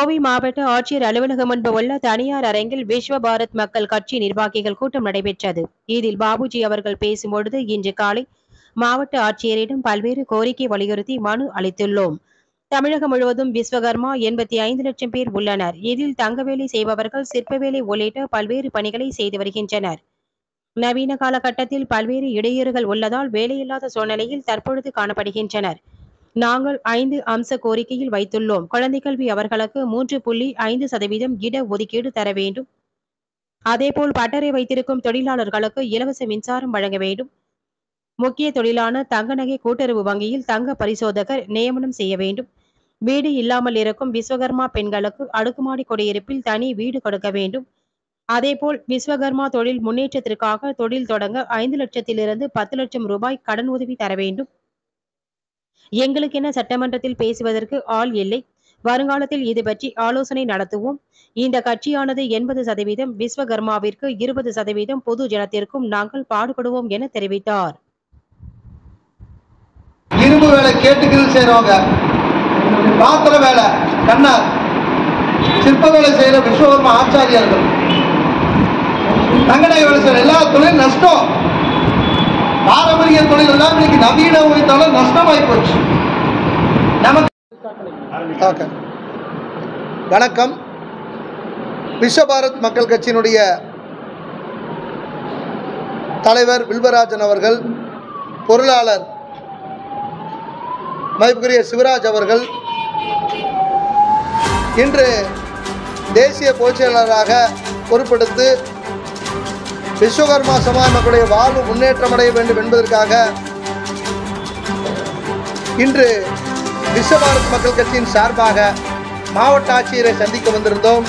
கோவை மாவட்ட ஆட்சியர் அலுவலகம் முன்பு உள்ள தனியார் அரங்கில் விஸ்வ பாரத் மக்கள் கட்சி நிர்வாகிகள் கூட்டம் நடைபெற்றது இதில் பாபுஜி அவர்கள் பேசும்பொழுது இன்று காலை மாவட்ட ஆட்சியரிடம் பல்வேறு கோரிக்கை வலியுறுத்தி மனு அளித்துள்ளோம் தமிழகம் முழுவதும் விஸ்வகர்மா எண்பத்தி ஐந்து லட்சம் பேர் உள்ளனர் இதில் தங்க வேலை செய்பவர்கள் சிற்ப வேலை உள்ளிட்ட பல்வேறு பணிகளை செய்து வருகின்றனர் நவீன காலகட்டத்தில் பல்வேறு இடையூறுகள் உள்ளதால் வேலையில்லாத சூழ்நிலையில் தற்பொழுது காணப்படுகின்றனர் நாங்கள் ஐந்து அம்ச கோரிக்கையில் வைத்துள்ளோம் குழந்தை கல்வி அவர்களுக்கு மூன்று புள்ளி ஐந்து சதவீதம் இட ஒதுக்கீடு தர வேண்டும் அதேபோல் பட்டறை வைத்திருக்கும் தொழிலாளர்களுக்கு இலவச மின்சாரம் வழங்க வேண்டும் முக்கிய தொழிலான தங்க நகை கூட்டுறவு வங்கியில் தங்க பரிசோதகர் நியமனம் செய்ய வேண்டும் வீடு இல்லாமல் இருக்கும் விஸ்வகர்மா பெண்களுக்கு அடுக்குமாடி குடியிருப்பில் தனி வீடு கொடுக்க வேண்டும் அதேபோல் விஸ்வகர்மா தொழில் முன்னேற்றத்திற்காக தொழில் தொடங்க ஐந்து லட்சத்திலிருந்து பத்து லட்சம் ரூபாய் கடன் உதவி தர வேண்டும் எங்களுக்கென சட்டமன்றத்தில் பேசுவதற்கு ஆள் இல்லை வருங்காலத்தில் இது பற்றி ஆலோசனை நடத்துவோம் இந்த கட்சியானது எண்பது சதவீதம் விஸ்வகர்மாவிற்கு இருபது சதவீதம் பொது ஜனத்திற்கும் நாங்கள் பாடுபடுவோம் என தெரிவித்தார் இரும்பு வேலை கேட்டுக்கிறது செய்கிறவங்க பாத்திர வேலை கண்ணார் சிற்ப வேலை செய்கிற விஸ்வகர்மா ஆச்சாரியார்கள் தங்கநகை வேலை செய்கிற எல்லா தொழிலும் நஷ்டம் பாரம்பரிய தொழில் எல்லாம் இன்னைக்கு நவீன உரித்தால நஷ்டமாகி போச்சு நமக்கு ஓகே வணக்கம் விஸ்வபாரத் மக்கள் கட்சியினுடைய தலைவர் வில்வராஜன் அவர்கள் பொருளாளர் மதிப்புக்குரிய சிவராஜ் அவர்கள் இன்று தேசிய பொதுச்செயலாளராக பொறுப்பெடுத்து விஸ்வகர்மா சமாஜ மக்களுடைய வாழ்வு முன்னேற்றமடைய வேண்டும் என்பதற்காக இன்று விஸ்வபாரத் மக்கள் கட்சியின் சார்பாக மாவட்ட ஆட்சியரை சந்திக்க வந்திருந்தோம்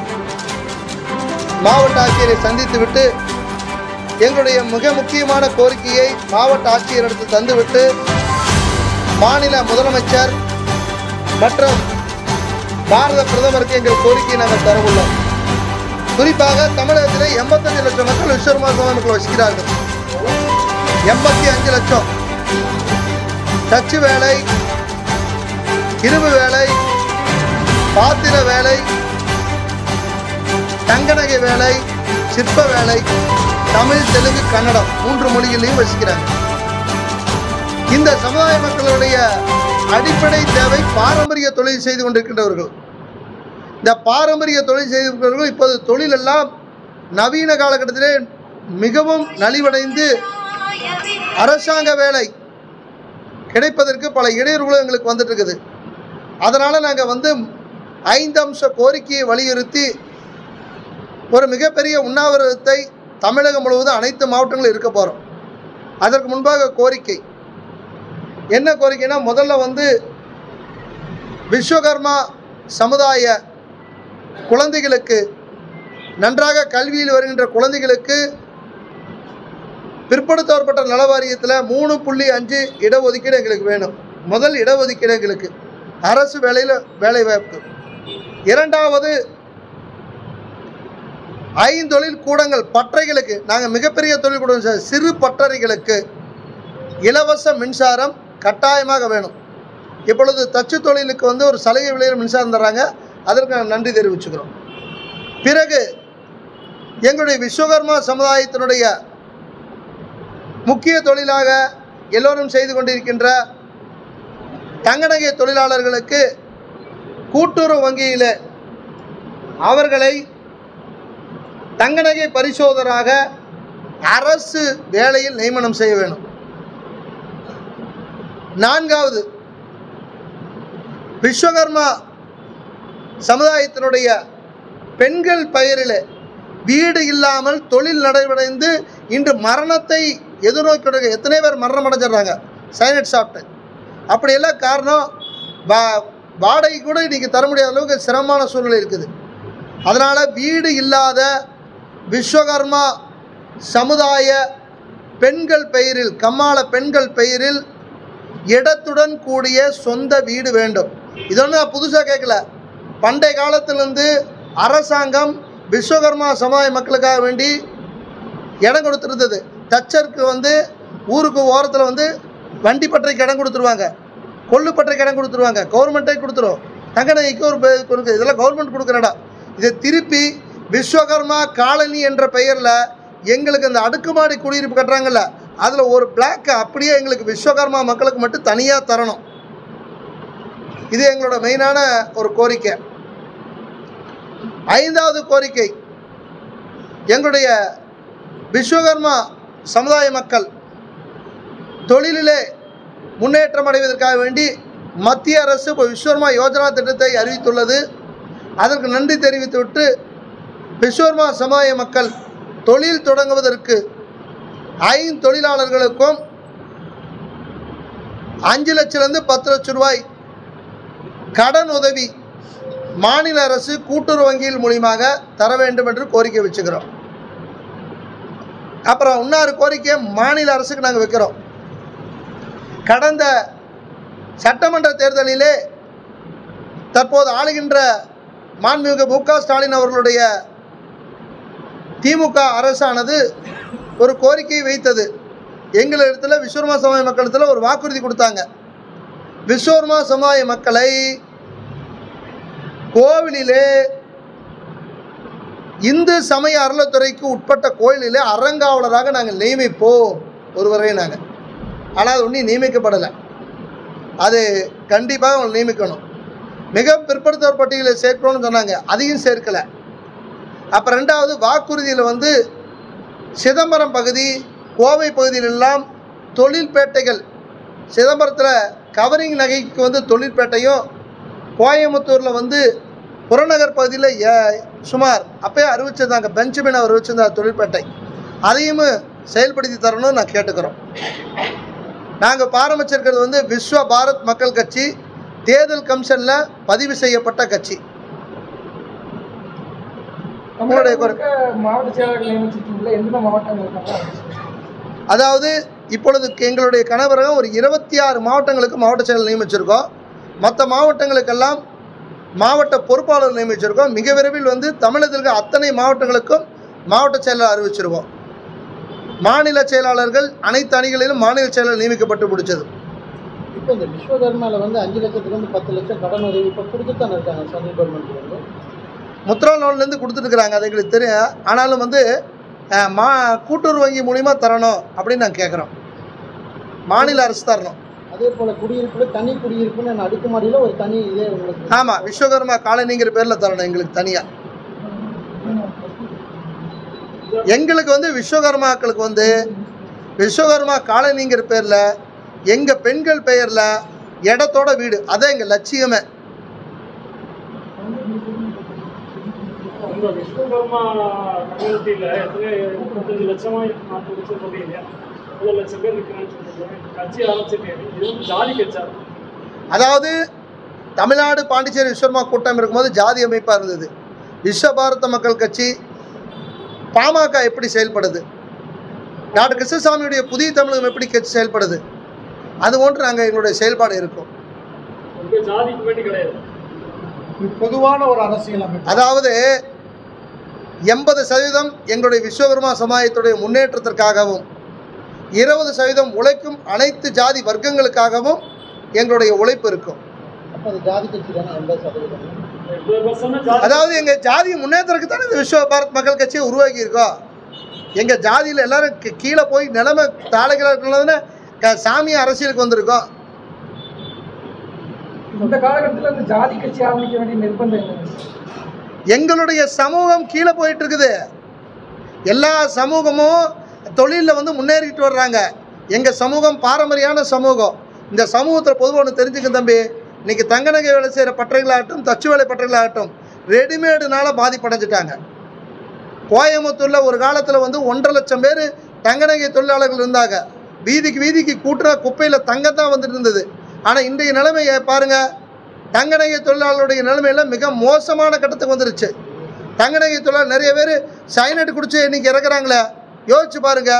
மாவட்ட ஆட்சியரை சந்தித்துவிட்டு எங்களுடைய மிக முக்கியமான கோரிக்கையை மாவட்ட ஆட்சியரிடத்தில் தந்துவிட்டு மாநில முதலமைச்சர் மற்றும் பாரத பிரதமருக்கு எங்கள் கோரிக்கையை நாங்கள் தரவுள்ளோம் குறிப்பாக தமிழகத்தில் எண்பத்தஞ்சு லட்சம் மக்கள் விஸ்வகர்மா சமாஜ மக்கள் வசிக்கிறார்கள் எண்பத்தி அஞ்சு லட்சம் தச்சு வேலை இரும்பு வேலை பாத்திர வேலை தங்கநகை வேலை சிற்ப வேலை தமிழ் தெலுங்கு கன்னடம் மூன்று மொழிகளிலும் வசிக்கிறாங்க இந்த சமுதாய மக்களுடைய அடிப்படை தேவை பாரம்பரிய தொழில் செய்து கொண்டிருக்கின்றவர்கள் இந்த பாரம்பரிய தொழில் செய்து கொண்டிருக்கிறவர்கள் இப்போது தொழில் எல்லாம் நவீன காலகட்டத்திலே மிகவும் நலிவடைந்து அரசாங்க வேலை கிடைப்பதற்கு பல இடையூறுகளும் எங்களுக்கு வந்துட்டு இருக்குது அதனால் நாங்கள் வந்து ஐந்து அம்ச கோரிக்கையை வலியுறுத்தி ஒரு மிகப்பெரிய உண்ணாவிரதத்தை தமிழகம் முழுவதும் அனைத்து மாவட்டங்களும் இருக்க போகிறோம் அதற்கு முன்பாக கோரிக்கை என்ன கோரிக்கைனா முதல்ல வந்து விஸ்வகர்மா சமுதாய குழந்தைகளுக்கு நன்றாக கல்வியில் வருகின்ற குழந்தைகளுக்கு பிற்படுத்தப்பட்ட நல வாரியத்தில் மூணு புள்ளி அஞ்சு இடஒதுக்கீடு எங்களுக்கு வேணும் முதல் இடஒதுக்கீடு எங்களுக்கு அரசு வேலையில் வேலை வாய்ப்பு இரண்டாவது ஐந்தொழில் கூடங்கள் பட்டறைகளுக்கு நாங்கள் மிகப்பெரிய தொழில் கூடம் சார் சிறு பட்டறைகளுக்கு இலவச மின்சாரம் கட்டாயமாக வேணும் இப்பொழுது தச்சு தொழிலுக்கு வந்து ஒரு சலுகை விலையில் மின்சாரம் தர்றாங்க அதற்கு நான் நன்றி தெரிவிச்சுக்கிறோம் பிறகு எங்களுடைய விஸ்வகர்மா சமுதாயத்தினுடைய முக்கிய தொழிலாக எல்லோரும் செய்து கொண்டிருக்கின்ற தங்கநகை தொழிலாளர்களுக்கு கூட்டுறவு வங்கியில் அவர்களை தங்கநகை பரிசோதராக அரசு வேலையில் நியமனம் செய்ய வேண்டும் நான்காவது விஸ்வகர்மா சமுதாயத்தினுடைய பெண்கள் பெயரில் வீடு இல்லாமல் தொழில் நடைபெறைந்து இன்று மரணத்தை எதிர்நோக்கி எத்தனை பேர் மரணம் அடைஞ்சிடுறாங்க சைனட் சாப்பிட்டு அப்படியெல்லாம் காரணம் வா வாடகை கூட இன்றைக்கி தர முடியாத அளவுக்கு சிரமமான சூழ்நிலை இருக்குது அதனால் வீடு இல்லாத விஸ்வகர்மா சமுதாய பெண்கள் பெயரில் கம்மாள பெண்கள் பெயரில் இடத்துடன் கூடிய சொந்த வீடு வேண்டும் இது ஒன்றும் நான் புதுசாக கேட்கல பண்டைய காலத்திலிருந்து அரசாங்கம் விஸ்வகர்மா சமுதாய மக்களுக்காக வேண்டி இடம் கொடுத்துருந்தது தச்சருக்கு வந்து ஊருக்கு ஓரத்தில் வந்து வண்டி பட்டறைக்கு இடம் கொடுத்துருவாங்க கொள்ளு பட்டறைக்கு இடம் கொடுத்துருவாங்க கவர்மெண்ட்டே கொடுத்துரும் தங்க நகைக்கு ஒரு பே- கொடுக்கு இதெல்லாம் கவர்மெண்ட் கொடுக்குற இடம் இதை திருப்பி விஸ்வகர்மா காலனி என்ற பெயரில் எங்களுக்கு அந்த அடுக்குமாடி குடியிருப்பு கட்டுறாங்கல்ல அதில் ஒரு பிளாக் அப்படியே எங்களுக்கு விஸ்வகர்மா மக்களுக்கு மட்டும் தனியாக தரணும் இது எங்களோட மெயினான ஒரு கோரிக்கை ஐந்தாவது கோரிக்கை எங்களுடைய விஸ்வகர்மா சமுதாய மக்கள் தொழிலிலே முன்னேற்றம் அடைவதற்காக வேண்டி மத்திய அரசு இப்போ விஸ்வகர்மா யோஜனா திட்டத்தை அறிவித்துள்ளது அதற்கு நன்றி தெரிவித்துவிட்டு விஸ்வகர்மா சமுதாய மக்கள் தொழில் தொடங்குவதற்கு ஐந்து தொழிலாளர்களுக்கும் அஞ்சு லட்சம்லேருந்து பத்து லட்சம் ரூபாய் கடன் உதவி மாநில அரசு கூட்டுறவு வங்கியில் மூலியமாக தர வேண்டும் என்று கோரிக்கை வச்சுக்கிறோம் அப்புறம் இன்னொரு கோரிக்கையை மாநில அரசுக்கு நாங்கள் வைக்கிறோம் கடந்த சட்டமன்ற தேர்தலிலே தற்போது ஆளுகின்ற மாண்புமிகு மு க ஸ்டாலின் அவர்களுடைய திமுக அரசானது ஒரு கோரிக்கையை வைத்தது எங்களிடத்தில் விஸ்வர்மா சமுதாய மக்களிடத்தில் ஒரு வாக்குறுதி கொடுத்தாங்க விஸ்வர்மா சமுதாய மக்களை கோவிலிலே இந்து சமய அறநிலைத்துறைக்கு உட்பட்ட கோயிலிலே அறங்காவலராக நாங்கள் நியமிப்போம் ஒருவரை நாங்கள் ஆனால் அது ஒன்றும் நியமிக்கப்படலை அது கண்டிப்பாக அவங்க நியமிக்கணும் மிக பிற்படுத்தோர் பட்டியலில் சேர்க்கணும்னு சொன்னாங்க அதையும் சேர்க்கலை அப்போ ரெண்டாவது வாக்குறுதியில் வந்து சிதம்பரம் பகுதி கோவை பகுதியிலெல்லாம் தொழில்பேட்டைகள் சிதம்பரத்தில் கவரிங் நகைக்கு வந்து தொழிற்பேட்டையும் கோயம்புத்தூரில் வந்து புறநகர் பகுதியில் ஏ- சுமார் அப்பயே அறிவிச்சிருந்தாங்க பெஞ்சமின் அவர் வச்சிருந்தார் தொழிற்பேட்டை அதையும் செயல்படுத்தி தரணும்னு நான் கேட்டுக்கிறோம் நாங்கள் ஆரம்பிச்சிருக்கிறது வந்து விஸ்வ பாரத் மக்கள் கட்சி தேர்தல் கமிஷனில் பதிவு செய்யப்பட்ட கட்சி உங்களுடைய குறை- தமிழக மாவட்ட செயலாளர்கள் நியமிச்சிருக்கீங்களா எந்தெந்த மாவட்டங்கள் இருக்காங்க அதாவது இப்பொழுது எங்களுடைய கணவரகம் ஒரு இருபத்தி ஆறு மாவட்டங்களுக்கு மாவட்ட செயலர் நியமிச்சிருக்கோம் மற்ற மாவட்டங்களுக்கெல்லாம் மாவட்ட பொறுப்பாளர் நியமிச்சிருக்கோம் மிக விரைவில் வந்து தமிழகத்தில் இருக்க அத்தனை மாவட்டங்களுக்கும் மாவட்ட செயலர் அறிவிச்சிருக்கோம் மாநில செயலாளர்கள் அனைத்து அணிகளிலும் மாநில செயலர் நியமிக்கப்பட்டு முடிச்சது இப்போ இந்த விஸ்வகர்மாவில் வந்து அஞ்சு லட்சத்துலேருந்து பத்து லட்சம் கடன் உதவி இப்போ கொடுத்துட்டு தானே இருக்காங்க சென்ட்ரல் கவர்மெண்ட் வந்து முத்ரா லோன்லேருந்து கொடுத்துருக்குறாங்க அது எங்களுக்கு தெரியும் ஆனாலும் வந்து அஹ், மா கூட்டுறவு வங்கி மூலிமா தரணும் அப்படின்னு நாங்கள் கேட்குறோம் மாநில அரசு தரணும் அதே போல் குடியிருப்புல தனி குடியிருப்புன்னு நான் அடுக்குமாடியில் ஒரு தனி இதே உங்களுக்கு ஆமாம் விஸ்வகர்மா காலனிங்கிற பேரில் தரணும் எங்களுக்கு தனியாக எங்களுக்கு வந்து விஸ்வகர்மாக்களுக்கு வந்து விஸ்வகர்மா காலனிங்கிற பேரில் எங்கள் பெண்கள் பெயரில் இடத்தோட வீடு அதான் எங்கள் லட்சியமே உங்க விஸ்வகர்மா கம்யூனிட்டியில் எத்தனை முப்பத்தஞ்சு லட்சமா நாற்பது லட்சம் சொல்றீங்க எவ்வளோ லட்சம் பேர் இருக்கிறான்னு சொல்றீங்க கட்சி ஆரம்பிச்சிருக்கீங்க இது வந்து ஜாதி கட்சா அதாவது தமிழ்நாடு பாண்டிச்சேரி விஸ்வகர்மா கூட்டம் இருக்கும்போது ஜாதி அமைப்பாக இருந்தது விஸ்வபாரத மக்கள் கட்சி பாமக எப்படி செயல்படுது டாக்டர் கிருஷ்ணசாமியுடைய புதிய தமிழகம் எப்படி கட்சி செயல்படுது அது போன்று நாங்கள் எங்களுடைய செயல்பாடு இருக்கும் உங்க ஜாதிக்கு வேண்டி கிடையாது இது பொதுவான ஒரு அரசியல் அமைப்பு அதாவது எண்பது சதவீதம் எங்களுடைய விஸ்வகர்மா சமுதாயத்துடைய முன்னேற்றத்திற்காகவும் இருபது சதவீதம் உழைக்கும் அனைத்து ஜாதி வர்க்கங்களுக்காகவும் எங்களுடைய உழைப்பு இருக்கும் அப்போ அது ஜாதி கட்சி தானே எண்பது சதவீதம் எண்பது பர்சன்ட் ஜாதி அதாவது எங்கள் ஜாதி முன்னேற்றத்துக்கு தானே இந்த விஸ்வ பாரத் மக்கள் கட்சியை உருவாக்கி இருக்கோம் எங்கள் ஜாதியில் எல்லாரும் கீ- கீழே போய் நிலைமை தாளைகளாக இருக்கிறதுனா க சாமி அரசியலுக்கு வந்திருக்கோம் இந்த காலகட்டத்தில் இந்த ஜாதி கட்சி ஆரம்பிக்க வேண்டிய நிர்பந்தம் என்ன எங்களுடைய சமூகம் கீழே போயிட்டு இருக்குது எல்லா சமூகமும் தொழிலில் வந்து முன்னேறிட்டு வர்றாங்க எங்கள் சமூகம் பாரம்பரியான சமூகம் இந்த சமூகத்தில் பொதுவாக ஒன்று தெரிஞ்சுக்க தம்பி இன்னைக்கு தங்க நகை வேலை செய்கிற பட்டறைகளாகட்டும் தச்சு வேலை பட்டறைகளாகட்டும் ரெடிமேடுனால பாதிப்படைஞ்சிட்டாங்க கோயம்புத்தூரில் ஒரு காலத்தில் வந்து ஒன்றரை லட்சம் பேர் தங்க நகை தொழிலாளர்கள் இருந்தாங்க வீதிக்கு வீதிக்கு கூட்டுற குப்பையில் தங்கம் தான் வந்துட்டு இருந்தது ஆனால் இன்றைய நிலைமையை பாருங்கள் தங்க நகை தொழிலாளருடைய நிலைமையெல்லாம் மிக மோசமான கட்டத்துக்கு வந்துருச்சு தங்க நகை தொழிலாளர் நிறைய பேர் சைனட் குடிச்சு இன்னைக்கு இறக்குறாங்களே யோசிச்சு பாருங்க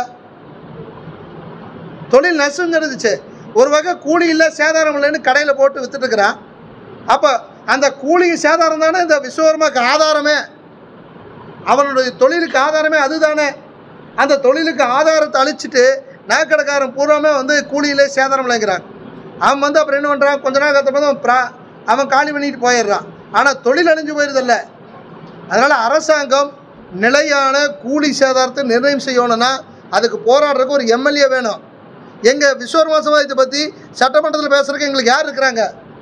தொழில் நஷ்டம் நடந்துச்சு ஒரு வகை கூலி இல்லை சேதாரம் இல்லைன்னு கடையில் போட்டு வித்துட்டு இருக்கிறான் அப்போ அந்த கூலியும் சேதாரம் தானே இந்த விஸ்வகர்மாக்கு ஆதாரமே அவனுடைய தொழிலுக்கு ஆதாரமே அதுதானே அந்த தொழிலுக்கு ஆதாரத்தை அழிச்சிட்டு நகைக்கடைக்காரன் பூராமே வந்து கூலியிலே சேதாரம் இல்லைங்கிறான் அவன் வந்து அப்புறம் என்ன பண்ணுறான் கொஞ்ச நாள் கற்று ப்ரா அவன் காலி பண்ணிட்டு போயிடுறான் ஆனால் தொழில் அழிஞ்சு போயிடுதில்ல அதனால் அரசாங்கம் நிலையான கூலி சேதாரத்தை நிர்ணயம் செய்யணும்னா அதுக்கு போராடுறதுக்கு ஒரு எம்எல்ஏ வேணும் எங்கள் விஸ்வகர்மா சமுதாயத்தை பற்றி சட்டமன்றத்தில் பேசுறதுக்கு எங்களுக்கு யார் இருக்கிறாங்க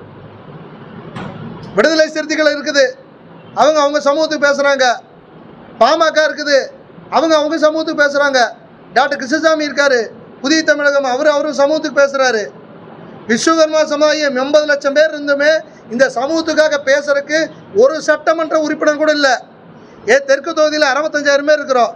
விடுதலை சிறுத்தைகள் இருக்குது அவங்க அவங்க சமூகத்துக்கு பேசுகிறாங்க பாமக இருக்குது அவங்க அவங்க சமூகத்துக்கு பேசுகிறாங்க டாக்டர் கிருஷ்ணசாமி இருக்காரு புதிய தமிழகம் அவர் அவரும் சமூகத்துக்கு பேசுகிறாரு விஸ்வகர்மா சமுதாயம் எண்பது லட்சம் பேர் இருந்துமே இந்த சமூகத்துக்காக பேசுறதுக்கு ஒரு சட்டமன்ற உறுப்பினர் கூட இல்லை ஏ தெற்கு தொகுதியில் அறுபத்தஞ்சாயிரம் பேர் இருக்கிறோம்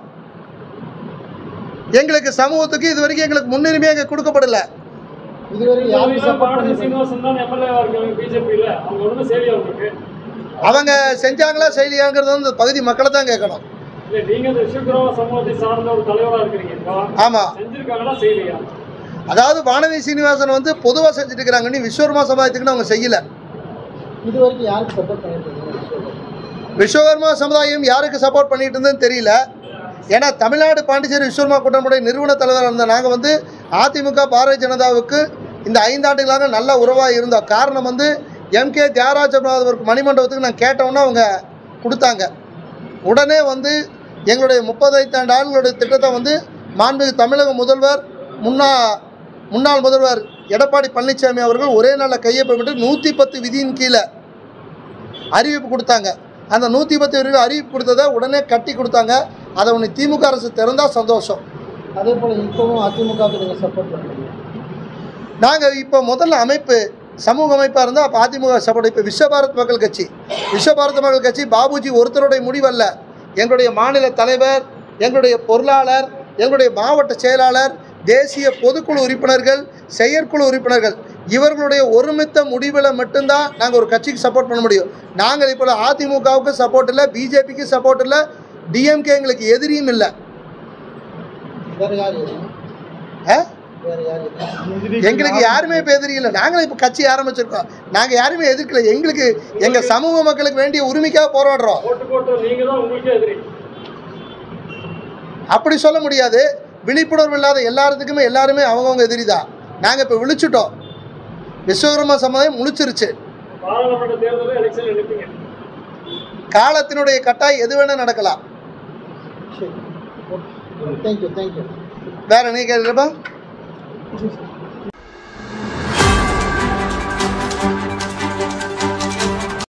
எங்களுக்கு சமூகத்துக்கு இது வரைக்கும் எங்களுக்கு முன்னுரிமை எங்க கொடுக்கப்படல இதுவரைக்கும் யாருக்கு சப்போர்ட் பாரதி பண்ணிருக்கீங்க சீனிவாசன் தான் எம்எல்ஏவா இருக்காங்க பிஜேபியில் அவங்க ஒன்றும் செய்தி அவங்களுக்கு அவங்க செஞ்சாங்களா செய்யலையாங்கிறது வந்து இந்த பகுதி மக்களை தான் கேட்கணும் இல்லை நீங்க இந்த விஸ்வகர்மா சமூகத்தை சார்ந்த ஒரு தலைவராக இருக்கிறீங்க இப்போ ஆமாம் செஞ்சிருக்காங்களா செய்யலையா அதாவது வானதி சீனிவாசன் வந்து பொதுவாக செஞ்சுட்டு இருக்கிறாங்கன்னு விஸ்வகர்மா சமுதாயத்துக்குன்னு அவங்க செய்யலை இதுவரைக்கும் யாருக்கு சப்போர்ட் பண்ணிருக்கீங்க விஸ்வகர்மா சமுதாயம் யாருக்கு சப்போர்ட் பண்ணிட்டு இருந்ததுன்னு தெரியல ஏன்னா தமிழ்நாடு பாண்டிச்சேரி விஸ்வகர்மா கூட்டமுடைய நிறுவன தலைவராக இருந்த நாங்கள் வந்து அதிமுக பாரதிய ஜனதாவுக்கு இந்த ஐந்தாண்டுகளாக நல்ல உறவாக இருந்தோம் காரணம் வந்து எம்கே தியாகராஜபுரம் மணிமண்டபத்துக்கு நான் கேட்டோன்னே அவங்க கொடுத்தாங்க உடனே வந்து எங்களுடைய முப்பது ஐந்தாண்டு ஆண்டுகளுடைய திட்டத்தை வந்து மாண்புமிகு தமிழக முதல்வர் முன்னா முன்னாள் முதல்வர் எடப்பாடி பழனிசாமி அவர்கள் ஒரே நாளில் கையொப்பமிட்டு நூற்றி பத்து விதியின் கீழே அறிவிப்பு கொடுத்தாங்க அந்த நூற்றி பத்து வரைக்கும் அறிவிப்பு கொடுத்ததை உடனே கட்டி கொடுத்தாங்க அதை ஒன்று திமுக அரசு திறந்தால் சந்தோஷம் அதே போல இப்பவும் அதிமுகவுக்கு நீங்க சப்போர்ட் பண்றீங்க நாங்கள் இப்போ முதல்ல அமைப்பு சமூக அமைப்பாக இருந்தால் அப்போ அதிமுக சப்போர்ட் இப்போ விஸ்வபாரத் மக்கள் கட்சி விஸ்வபாரத் மக்கள் கட்சி பாபுஜி ஒருத்தருடைய முடிவல்ல எங்களுடைய மாநில தலைவர் எங்களுடைய பொருளாளர் எங்களுடைய மாவட்ட செயலாளர் தேசிய பொதுக்குழு உறுப்பினர்கள் செயற்குழு உறுப்பினர்கள் இவர்களுடைய ஒருமித்த முடிவில் மட்டும்தான் நாங்கள் ஒரு கட்சிக்கு சப்போர்ட் பண்ண முடியும் நாங்கள் இப்போ அதிமுகவுக்கு சப்போர்ட் இல்லை பிஜேபிக்கு சப்போர்ட் இல்லை டிஎம்கே எங்களுக்கு எதிரியும் இல்லை வேற யார் எதுவும் ஆ வேற யார் எதுவும் எங்களுக்கு யாருமே இப்போ எதிரி இல்லை நாங்களும் இப்போ கட்சி ஆரம்பிச்சிருக்கோம் நாங்கள் யாருமே எதிர்க்கல எங்களுக்கு எங்கள் சமூக மக்களுக்கு வேண்டிய உரிமைக்காக போராடுறோம் ஓட்டு போட்டு நீங்க தான் உங்களுக்கே எதிரி அப்படி சொல்ல முடியாது விழிப்புணர்வு இல்லாத எல்லாத்துக்குமே எல்லாருமே அவங்கவுங்க எதிரி தான் நாங்கள் இப்போ விழிச்சிட்டோம் விஸ்வகர்மா சமுதாயம் முழிச்சிருச்சு பாராளுமன்ற தேர்தலில் எலெக்ஷன் நினைப்பீங்க காலத்தினுடைய கட்டாயம் எது வேணால் நடக்கலாம் சரி ஓகே தேங்க்யூ தேங்க்யூ வேற நீ கேட்குறப்பா ஜி சார்